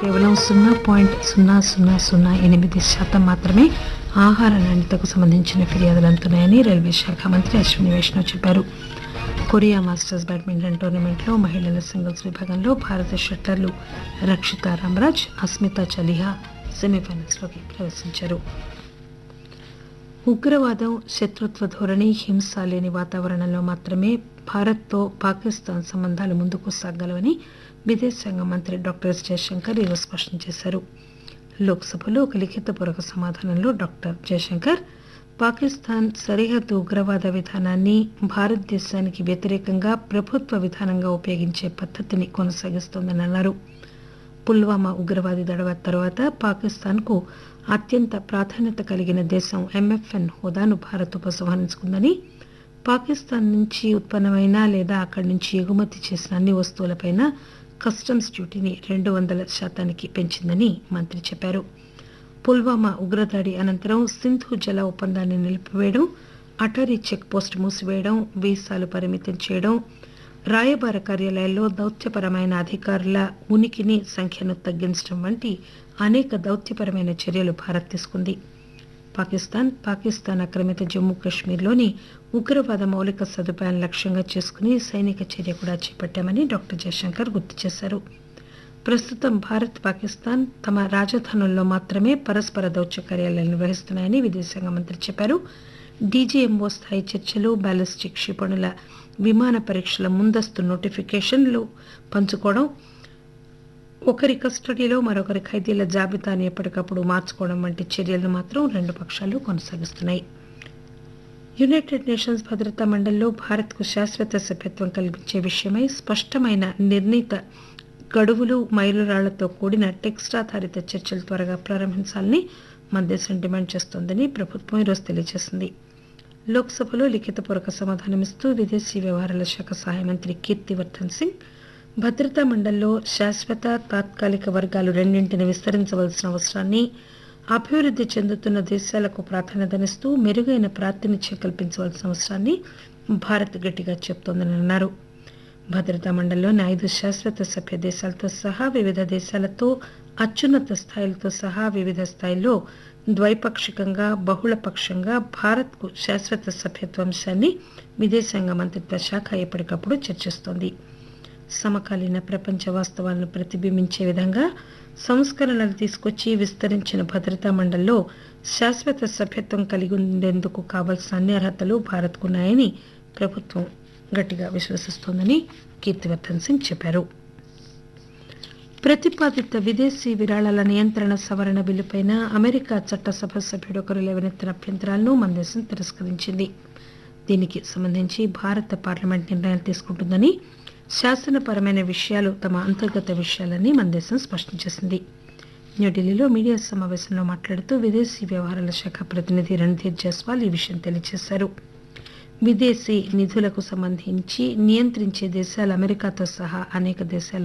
కేవలం సున్నా పాయింట్ సున్నా సున్నా సున్నా ఎనిమిది శాతం మాత్రమే ఆహార నాణ్యతకు సంబంధించిన ఫిర్యాదులు అందుతున్నాయని రైల్వే శాఖ మంత్రి అశ్విని వైష్ణవ్ చెప్పారు కొరియా మాస్టర్స్ బ్యాడ్మింటన్ టోర్నమెంట్లో మహిళల సింగిల్స్ విభాగంలో భారత షట్లర్లు రక్షిత రామరాజ్ అస్మితా చలిహా సెమీఫైనల్స్లోకి ప్రవేశించారు ఉగ్రవాదం శత్రుత్వ ధోరణి హింస లేని వాతావరణంలో మాత్రమే భారత్తో పాకిస్తాన్ సంబంధాలు ముందుకు సాగలవని విదేశాంగ మంత్రి డాక్టర్ ఎస్ జయశంకర్ ఈరోజు స్పష్టం చేశారు లోక్సభలో ఒక లిఖితపూర్వక సమాధానంలో డాక్టర్ జయశంకర్ పాకిస్తాన్ సరిహద్దు ఉగ్రవాద విధానాన్ని భారతదేశానికి వ్యతిరేకంగా ప్రభుత్వ విధానంగా ఉపయోగించే పద్ధతిని కొనసాగిస్తోందని అన్నారు పుల్వామా ఉగ్రవాది దడవ తర్వాత పాకిస్తాన్కు అత్యంత ప్రాధాన్యత కలిగిన దేశం ఎంఎఫ్ఎన్ హోదాను భారత్ ఉపసంహరించుకుందని పాకిస్తాన్ నుంచి ఉత్పన్నమైన లేదా అక్కడి నుంచి ఎగుమతి చేసిన అన్ని వస్తువులపైన కస్టమ్స్ డ్యూటీని రెండు వందల శాతానికి పెంచిందని మంత్రి చెప్పారు పుల్వామా ఉగ్రదాడి అనంతరం సింధు జల ఒప్పందాన్ని నిలిపివేయడం అటరీ చెక్ పోస్ట్ మూసివేయడం వీసాలు పరిమితం చేయడం రాయబార కార్యాలయాల్లో దౌత్యపరమైన అధికారుల ఉనికిని సంఖ్యను తగ్గించడం వంటి అనేక దౌత్యపరమైన చర్యలు భారత్ తీసుకుంది పాకిస్తాన్ పాకిస్తాన్ ఆక్రమిత జమ్మూ కాశ్మీర్లోని ఉగ్రవాద మౌలిక సదుపాయాలను లక్ష్యంగా చేసుకుని సైనిక చర్య కూడా చేపట్టామని డాక్టర్ జయశంకర్ గుర్తు చేశారు ప్రస్తుతం భారత్ పాకిస్తాన్ తమ రాజధానుల్లో మాత్రమే పరస్పర దౌత్య కార్యాలయాలు నిర్వహిస్తున్నాయని విదేశాంగ మంత్రి చెప్పారు డీజీఎంఓ స్థాయి చర్చలు బ్యాలిస్టిక్ క్షిపణుల విమాన పరీక్షల ముందస్తు నోటిఫికేషన్లు పంచుకోవడం ఒకరి కస్టడీలో మరొకరి ఖైదీల జాబితాను ఎప్పటికప్పుడు మార్చుకోవడం వంటి చర్యలను మాత్రం రెండు పక్షాలు కొనసాగిస్తున్నాయి యునైటెడ్ నేషన్స్ భద్రతా మండలిలో భారత్కు శాశ్వత సభ్యత్వం కల్పించే విషయమై స్పష్టమైన నిర్ణీత గడువులు మైలురాళ్లతో కూడిన టెక్స్ట్ ఆధారిత చర్చలు త్వరగా ప్రారంభించాలని మన దేశం డిమాండ్ చేస్తోందని ప్రభుత్వం ఈరోజు తెలియజేసింది లోక్సభలో లిఖితపూర్వక సమాధానమిస్తూ విదేశీ వ్యవహారాల శాఖ సహాయ మంత్రి కీర్తివర్ధన్ సింగ్ భద్రతా మండలిలో శాశ్వత తాత్కాలిక వర్గాలు రెండింటిని విస్తరించవలసిన అవసరాన్ని అభివృద్ధి చెందుతున్న దేశాలకు ప్రాధాన్యతనిస్తూ మెరుగైన ప్రాతినిధ్యం కల్పించవలసిన అవసరాన్ని భారత్ గట్టిగా చెబుతోందని అన్నారు భద్రతా మండలిలోని ఐదు శాశ్వత సభ్య దేశాలతో సహా వివిధ దేశాలతో అత్యున్నత స్థాయిలతో సహా వివిధ స్థాయిల్లో ద్వైపాక్షికంగా బహుళపక్షంగా భారత్కు శాశ్వత సభ్యత్వ అంశాన్ని విదేశాంగ మంత్రిత్వ శాఖ ఎప్పటికప్పుడు చర్చిస్తోంది సమకాలీన ప్రపంచ వాస్తవాలను ప్రతిబింబించే విధంగా సంస్కరణలు తీసుకొచ్చి విస్తరించిన భద్రతా మండలిలో శాశ్వత సభ్యత్వం కలిగి ఉండేందుకు కావలసిన అన్ని అర్హతలు భారత్కున్నాయని ప్రభుత్వం గట్టిగా విశ్వసిస్తోందని కీర్తివర్ధన్ సింగ్ చెప్పారు ప్రతిపాదిత విదేశీ విరాళాల నియంత్రణ సవరణ బిల్లుపైన అమెరికా చట్టసభ సభ్యుడు ఒకరు లేవనెత్తిన అభ్యంతరాలను మన దేశం తిరస్కరించింది దీనికి సంబంధించి భారత పార్లమెంట్ నిర్ణయాలు తీసుకుంటుందని శాసనపరమైన విషయాలు తమ అంతర్గత విషయాలని మన దేశం స్పష్టం చేసింది న్యూఢిల్లీలో మీడియా సమావేశంలో మాట్లాడుతూ విదేశీ వ్యవహారాల శాఖ ప్రతినిధి రణ్ధీర్ జైస్వాల్ ఈ విషయం తెలియజేశారు విదేశీ నిధులకు సంబంధించి నియంత్రించే దేశాలు అమెరికాతో సహా అనేక దేశాలు